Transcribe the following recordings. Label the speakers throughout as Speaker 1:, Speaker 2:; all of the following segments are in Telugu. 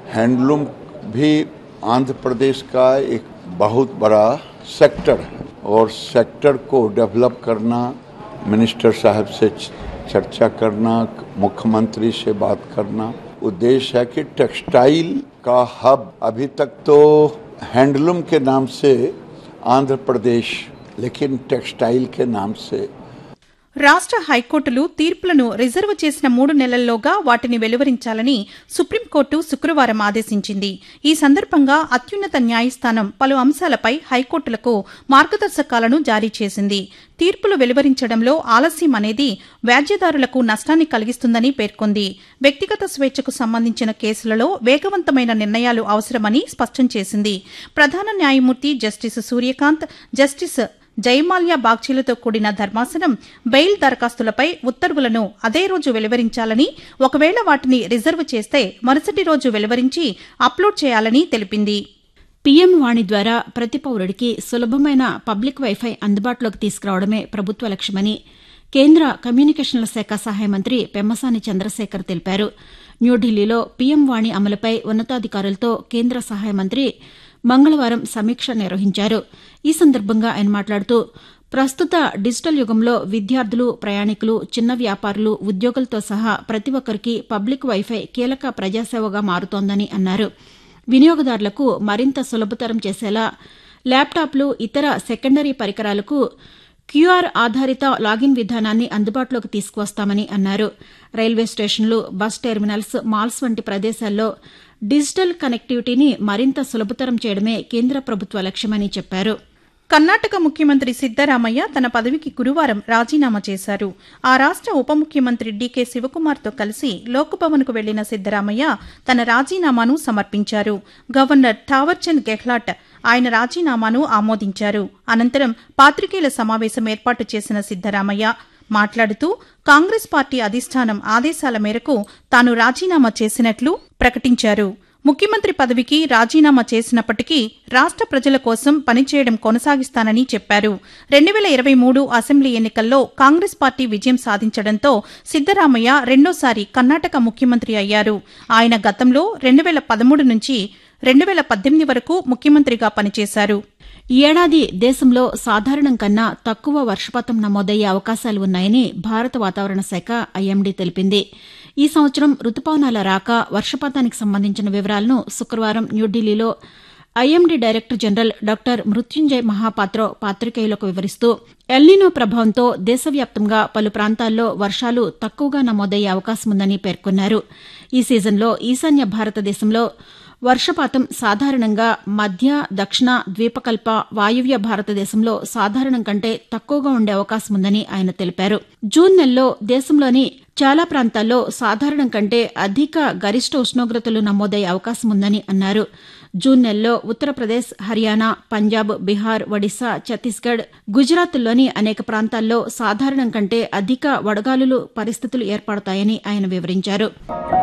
Speaker 1: हैंडलूम भी आंध्र प्रदेश का एक बहुत बड़ा सेक्टर है और सेक्टर को डेवलप करना मिनिस्टर साहब से चर्चा करना मुख्यमंत्री से बात करना उद्देश्य है कि टेक्सटाइल का हब अभी तक तो हैंडलूम के नाम से आंध्र प्रदेश लेकिन टेक्सटाइल के नाम से
Speaker 2: రాష్ట్ర హైకోర్టులు తీర్పులను రిజర్వ్ చేసిన మూడు నెలల్లోగా వాటిని వెలువరించాలని సుప్రీంకోర్టు శుక్రవారం ఆదేశించింది ఈ సందర్భంగా అత్యున్నత న్యాయస్థానం పలు అంశాలపై హైకోర్టులకు మార్గదర్శకాలను జారీ చేసింది తీర్పులు వెలువరించడంలో ఆలస్యం అనేది వ్యాజ్యదారులకు నష్టాన్ని కలిగిస్తుందని పేర్కొంది వ్యక్తిగత స్వేచ్ఛకు సంబంధించిన కేసులలో వేగవంతమైన నిర్ణయాలు అవసరమని స్పష్టం చేసింది ప్రధాన న్యాయమూర్తి జస్టిస్ సూర్యకాంత్ జస్టిస్ జయమాల్యా బాగ్చీలతో కూడిన ధర్మాసనం బెయిల్ దరఖాస్తులపై ఉత్తర్వులను అదే రోజు వెలువరించాలని ఒకవేళ వాటిని రిజర్వ్ చేస్తే మరుసటి రోజు వెలువరించి అప్లోడ్ చేయాలని తెలిపింది
Speaker 3: పీఎం వాణి ద్వారా ప్రతి పౌరుడికి సులభమైన పబ్లిక్ వైఫై అందుబాటులోకి తీసుకురావడమే ప్రభుత్వ లక్ష్యమని కేంద్ర కమ్యూనికేషన్ల శాఖ సహాయ మంత్రి పెమ్మసాని చంద్రశేఖర్ తెలిపారు న్యూఢిల్లీలో పీఎం వాణి అమలుపై ఉన్నతాధికారులతో కేంద్ర సహాయ మంత్రి మంగళవారం సమీక్ష నిర్వహించారు ఈ సందర్భంగా ఆయన మాట్లాడుతూ ప్రస్తుత డిజిటల్ యుగంలో విద్యార్థులు ప్రయాణికులు చిన్న వ్యాపారులు ఉద్యోగులతో సహా ప్రతి ఒక్కరికి పబ్లిక్ వైఫై కీలక ప్రజాసేవగా మారుతోందని అన్నారు వినియోగదారులకు మరింత సులభతరం చేసేలా ల్యాప్టాప్లు ఇతర సెకండరీ పరికరాలకు క్యూఆర్ ఆధారిత లాగిన్ విధానాన్ని అందుబాటులోకి తీసుకువస్తామని అన్నారు రైల్వే స్టేషన్లు బస్ టెర్మినల్స్ మాల్స్ వంటి ప్రదేశాల్లో డిజిటల్ కనెక్టివిటీని మరింత సులభతరం చేయడమే కేంద్ర ప్రభుత్వ లక్ష్యమని చెప్పారు
Speaker 2: కర్ణాటక ముఖ్యమంత్రి సిద్దరామయ్య తన పదవికి గురువారం రాజీనామా చేశారు ఆ రాష్ట ఉప ముఖ్యమంత్రి డీకే శివకుమార్తో కలిసి లోక్భవన్కు వెళ్లిన సిద్దరామయ్య తన రాజీనామాను సమర్పించారు గవర్నర్ థావర్చంద్ గెహ్లాట్ ఆయన రాజీనామాను ఆమోదించారు అనంతరం పాత్రికేయుల సమావేశం ఏర్పాటు చేసిన సిద్దరామయ్య మాట్లాడుతూ కాంగ్రెస్ పార్టీ అధిష్టానం ఆదేశాల మేరకు తాను రాజీనామా చేసినట్లు ప్రకటించారు ముఖ్యమంత్రి పదవికి రాజీనామా చేసినప్పటికీ రాష్ట ప్రజల కోసం పనిచేయడం కొనసాగిస్తానని చెప్పారు రెండు వేల ఇరవై మూడు అసెంబ్లీ ఎన్నికల్లో కాంగ్రెస్ పార్టీ విజయం సాధించడంతో సిద్దరామయ్య రెండోసారి కర్ణాటక ముఖ్యమంత్రి అయ్యారు ఆయన గతంలో రెండు వేల పదమూడు నుంచి రెండు వేల పద్దెనిమిది వరకు ముఖ్యమంత్రిగా పనిచేశారు
Speaker 3: ఈ ఏడాది దేశంలో సాధారణం కన్నా తక్కువ వర్షపాతం నమోదయ్యే అవకాశాలు ఉన్నాయని భారత వాతావరణ శాఖ ఐఎండీ తెలిపింది ఈ సంవత్సరం రుతుపవనాల రాక వర్షపాతానికి సంబంధించిన వివరాలను శుక్రవారం న్యూఢిల్లీలో IMD director general doctor Mrutyunjay Mohapatra పాతికేయులకు వివరిస్తూ ఎల్నినో ప్రభావంతో దేశవ్యాప్తంగా పలు ప్రాంతాల్లో వర్షాలు తక్కువగా నమోదయ్యే అవకాశముందని పేర్కొన్నారు ఈ సీజన్లో ఈశాన్య భారతదేశంలో వర్షపాతం సాధారణంగా మధ్య దక్షిణ ద్వీపకల్ప వాయువ్య భారతదేశంలో సాధారణం కంటే తక్కువగా ఉండే అవకాశం ఉందని ఆయన తెలిపారు జూన్ నెలలో దేశంలోని చాలా ప్రాంతాల్లో సాధారణం కంటే అధిక గరిష్ట ఉష్ణోగ్రతలు నమోదయ్యే అవకాశం ఉందని అన్నారు జూన్ నెలలో ఉత్తరప్రదేశ్ హర్యానా పంజాబ్ బీహార్ ఒడిశా ఛత్తీస్గఢ్ గుజరాత్లోని అనేక ప్రాంతాల్లో సాధారణం కంటే అధిక వడగాలులు పరిస్థితులు ఏర్పడతాయని ఆయన వివరించారు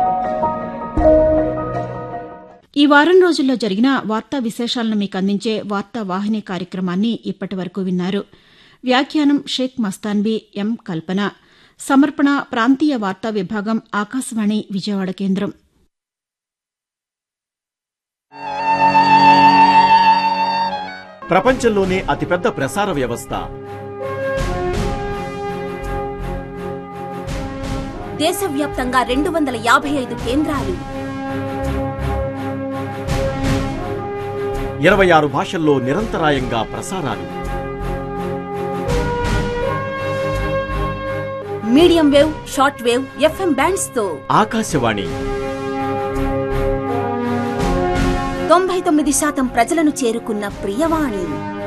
Speaker 3: ఈ వారం రోజుల్లో జరిగిన వార్తా విశేషాలను మీకు అందించే వార్తా వాహిని కార్యక్రమాన్ని ఇప్పటి వరకు విన్నారు వ్యాఖ్యానం షేక్ మస్తాన్బీ ఎం కల్పన సమర్పణ ప్రాంతీయ వార్తా విభాగం ఆకాశవాణి విజయవాడ కేంద్రం
Speaker 4: ప్రపంచంలోనే అతిపెద్ద ప్రసార వ్యవస్థ
Speaker 5: దేశవ్యాప్తంగా రెండు వందల యాభై ఐదు కేంద్రాలు
Speaker 4: ఇరవై ఆరు భాషల్లో నిరంతరాయంగా ప్రసారాలు
Speaker 5: medium wave short wave FM bands తో
Speaker 4: ఆకాశవాణి
Speaker 5: తొంభై తొమ్మిది శాతం ప్రజలను చేరుకున్న ప్రియవాణి